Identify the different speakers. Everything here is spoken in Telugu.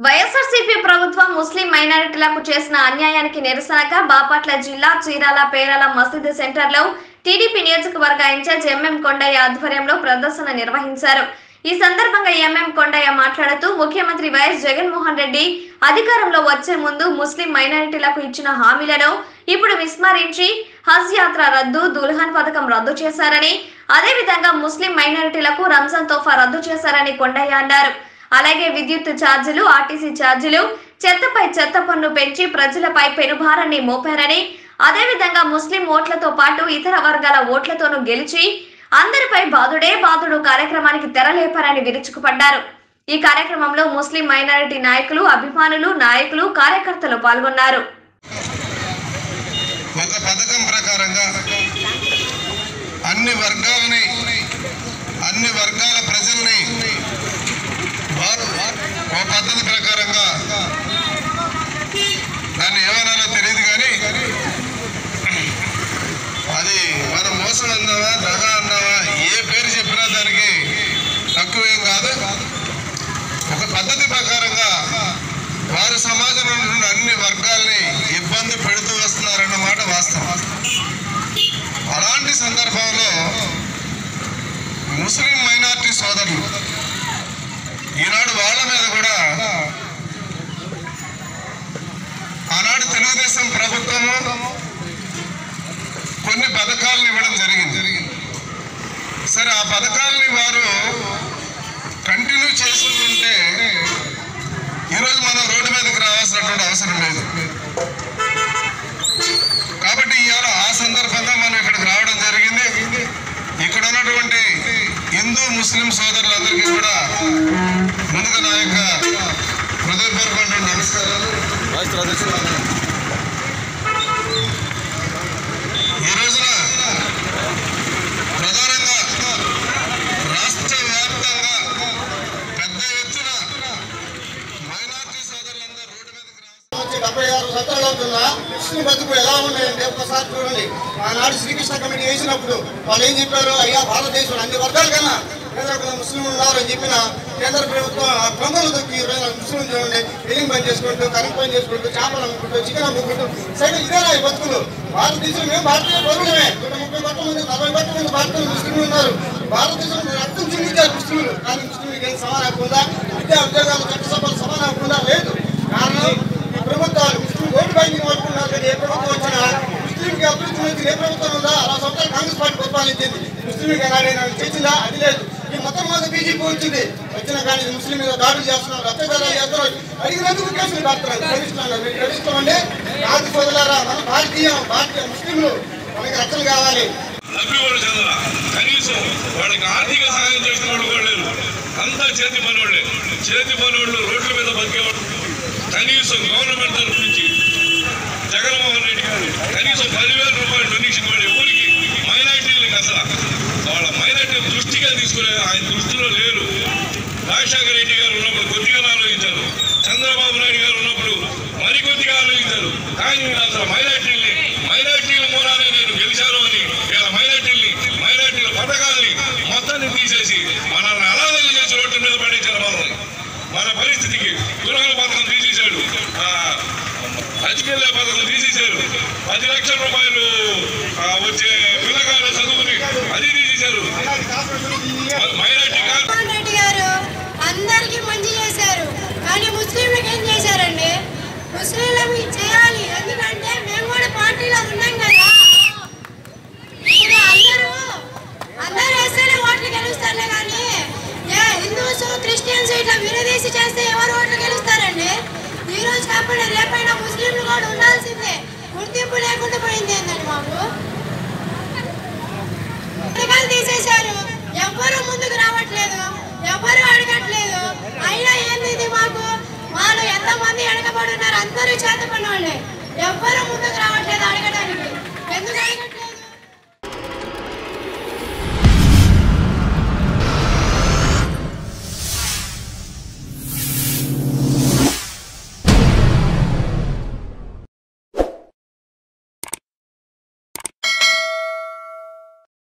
Speaker 1: వైఎస్ఆర్సీపీ ప్రభుత్వం ముస్లిం మైనారిటీలకు చేసిన అన్యాయానికి నిరసనగా బాపట్ల జిల్లా చీరాల పేరాల మసీదు సెంటర్లో టీడీపీ నియోజకవర్గ ఇన్ఛార్జ్ ఎంఎం కొండయ్య ఆధ్వర్యంలో ప్రదర్శన నిర్వహించారు ఈ సందర్భంగా ఎంఎం కొండయ్య మాట్లాడుతూ ముఖ్యమంత్రి వైఎస్ జగన్మోహన్ రెడ్డి అధికారంలో వచ్చే ముందు ముస్లిం మైనారిటీలకు ఇచ్చిన హామీలను ఇప్పుడు విస్మరించి హజ్ యాత్ర రద్దు దుల్హన్ పథకం రద్దు చేశారని అదేవిధంగా ముస్లిం మైనారిటీలకు రంజాన్ తోఫా రద్దు చేశారని కొండయ్య అన్నారు అలాగే విద్యుత్ ఛార్జీలు ఆర్టీసీ ఛార్జీలు చెత్తపై చెత్త పన్ను పెంచి ప్రజలపై పెనుభారాన్ని మోపారని అదేవిధంగా ముస్లిం ఓట్లతో పాటు ఇతర వర్గాల ఓట్లతోనూ గెలిచి అందరిపై బాదుడే బాదుడు కార్యక్రమానికి తెరలేపారని విరుచుకుపడ్డారు ఈ కార్యక్రమంలో ముస్లిం మైనారిటీ నాయకులు అభిమానులు నాయకులు కార్యకర్తలు పాల్గొన్నారు
Speaker 2: ఒక పథకం ప్రకారంగా అన్ని వర్గాలని అన్ని వర్గాల ప్రజల్ని వారు ఒక పద్ధతి ప్రకారంగా దాన్ని ఏమనాలో తెలియదు కానీ అది మనం మోసం అన్నావా దగ అన్నావా ఏ పేరు చెప్పినా దానికి తక్కువేం కాదు ఒక పద్ధతి ప్రకారంగా వారు సమాజంలో ఉన్న అన్ని వర్గాల్ని ఇబ్బంది పెడుతూ వస్తున్నారన్నమాట వాస్తవం అలాంటి సందర్భంలో ముస్లిం మైనార్టీ సోదరులు ఈనాడు వాళ్ళ మీద కూడా ఆనాడు తెలుగుదేశం ప్రభుత్వము కొన్ని పథకాలను ఇవ్వడం జరిగింది సరే ఆ పథకాలని వారు కంటిన్యూ చేసుకుంటుంటే ఈరోజు మనం రోడ్డు మీదకి రావాల్సినటువంటి అవసరం లేదు కాబట్టి ఇవాళ ఆ సందర్భంగా మనం ఇక్కడికి రావడం జరిగింది ఇక్కడ ఉన్నటువంటి హిందూ ముస్లిం సోదరులందరికీ కూడా ముందుగా నా యొక్క హృదయపూర్వకమైన నమస్కారాలు ఈ రోజున ప్రధానంగా రాష్ట్ర వ్యాప్తంగా పెద్ద ఎత్తున మైనార్టీ సోదరులందరూ రోడ్డు మీదకి రావాల్సి
Speaker 3: వచ్చి డెబ్బై ఆరు సంవత్సరాలు అవుతున్నా ముస్లిం బతుకు ఎలా ఉన్నాయంటే ఒకసారి చూడండి ఆనాడు శ్రీకృష్ణ కమిటీ వేసినప్పుడు వాళ్ళు ఏం చెప్పారు అయ్యా భారతదేశంలో అన్ని వర్గాల కన్నా పేదలకు ముస్లింలు ఉన్నారు అని చెప్పిన కేంద్ర ప్రభుత్వం ఆ దొంగలు దొక్కి ఈరోజు ముస్లింలు చూడండి బిల్లింగ్ పని చేసుకుంటూ కరెంట్ పని చేసుకుంటూ చేపలు అమ్ముకుంటూ చికెన్ అమ్ముకుంటూ సరే ఇదేనా ఈ బతుకులు భారతదేశం మేము భారతీయ పౌరులమే నూట ముప్పై కోట్ల మంది నలభై కోట్ల మంది భారతీయ ముస్లింలు ఉన్నారు భారతదేశంలో రక్తం చిందించారు ముస్లింలు కానీ ముస్లింలకు ఏం సమానం హక్కు ఉందా విద్యా ఉద్యోగాలు చట్టసభలు సమానం హక్కు ఉందా లేదు కారణం ఈ ప్రభుత్వాలు ముస్లిం ఓటు బ్యాంకింగ్ పట్టుకున్నారు కానీ ఏ ప్రభుత్వం వచ్చినా ముస్లింకి అభివృద్ధి గురించి ఏ ప్రభుత్వం ఉందా అలా సంవత్సరాలు కాంగ్రెస్ పార్టీ పరిపాలించింది ముస్లింకి ఎలాగైనా చేసిందా అది లేదు ఈ మొత్తం మీద బీజేపీ వచ్చింది వచ్చినా కానీ ఇది ముస్లిం మీద దాడులు చేస్తున్నారు అత్యాచారాలు చేస్తున్నారు అడిగినందుకు కేసులు పెడుతున్నారు గ్రహిస్తున్నారు మీరు గ్రహిస్తామంటే నాకు సోదరులారా మన భారతీయ భారతీయ ముస్లింలు మనకి రక్షణ కావాలి
Speaker 4: లబ్ధివాడు చదవరా కనీసం వాడికి ఆర్థిక సహాయం చేసిన వాడు కూడా లేరు అంతా చేతి పనివాళ్ళే చేతి పనివాళ్ళు రోడ్ల మీద బతికేవాడు కనీసం గవర్నమెంట్ తరఫు నుంచి జగన్మోహన్ రెడ్డి గారు కనీసం పదివేల రూపాయలు డొనేషన్ వాడు ఎవరికి మైనార్టీలకు అసలు వాళ్ళ మైనార్టీ దృష్టిగా తీసుకునే ఆయన దృష్టిలో లేరు రాజశేఖర రెడ్డి గారు ఉన్నప్పుడు కొద్దిగా ఆలోచించారు చంద్రబాబు నాయుడు గారు ఉన్నప్పుడు మరి కొద్దిగా ఆలోచించారు కానీ మీరు అసలు మైనార్టీల్ని మైనార్టీల మూలానే నేను గెలిచాను అని ఇలా మైనార్టీల్ని మైనార్టీల పథకాల్ని మొత్తాన్ని తీసేసి మనల్ని అనాథలు చేసి రోడ్డు మీద పడించారు మనల్ని మన పరిస్థితికి దుర్గల పథకం తీసేశాడు ఆ, అధికెళ్ళే పథకం తీసేశారు పది లక్షల రూపాయలు ఆ, వచ్చే పిల్లకాయల చదువుని అది తీసేశారు మైనార్టీ కాదు
Speaker 5: జగన్మోహన్ రెడ్డి గారు అందరికీ మంచి చేశారు కానీ ముస్లింలకు ఏం చేశారండి ముస్లింలకు చేయాలి ఎందుకంటే మేము కూడా పార్టీలో ఉన్నాం కదా ఇప్పుడు అందరూ అందరూ వేస్తేనే ఓట్లు గెలుస్తారులే కానీ ఏ హిందూస్ క్రిస్టియన్స్ ఇట్లా విడదీసి చేస్తే ఎవరు ఓట్లు గెలుస్తారండి ఈ రోజు కాకుండా రేపైనా ముస్లింలు కూడా ఉండాల్సిందే గుర్తింపు లేకుండా పోయింది ఏంటండి మాకు పథకాలు తీసేశారు ఎవ్వరు ముందుకు రావట్లేదు ఎవ్వరు అడగట్లేదు అయినా ఏంది ఇది మాకు వాళ్ళు ఎంతమంది వెనకబడి ఉన్నారు అందరూ చేత పని వాళ్ళే ఎవ్వరు ముందుకు రావట్లేదు అడగడానికి ఎందుకు అడగట్లేదు